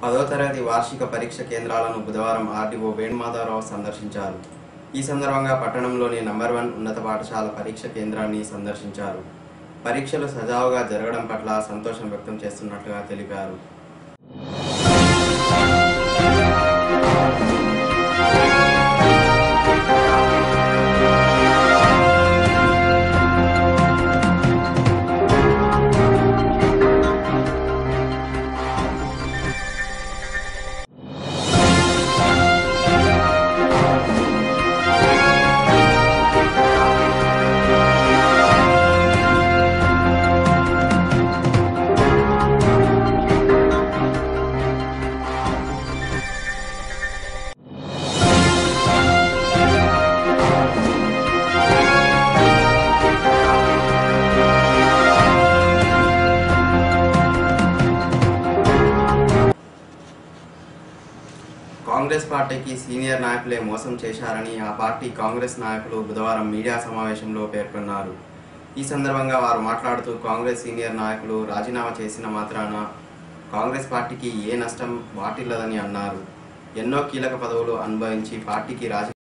పదో తరగతి వార్షిక పరీక్ష కేంద్రాలను బుధవారం ఆర్డీఓ వేణుమాధవరావు సందర్శించారు ఈ సందర్భంగా పట్టణంలోని నంబర్ వన్ ఉన్నత పాఠశాల పరీక్ష కేంద్రాన్ని సందర్శించారు పరీక్షలు సజావుగా జరగడం పట్ల సంతోషం వ్యక్తం చేస్తున్నట్లుగా తెలిపారు కాంగ్రెస్ పార్టీకి సీనియర్ నాయకులే మోసం చేశారని ఆ పార్టీ కాంగ్రెస్ నాయకులు బుధవారం మీడియా సమావేశంలో పేర్కొన్నారు ఈ సందర్భంగా వారు మాట్లాడుతూ కాంగ్రెస్ సీనియర్ నాయకులు రాజీనామా చేసిన మాత్రాన కాంగ్రెస్ పార్టీకి ఏ నష్టం వాటిల్లదని అన్నారు ఎన్నో కీలక పదవులు అనుభవించి పార్టీకి రాజీ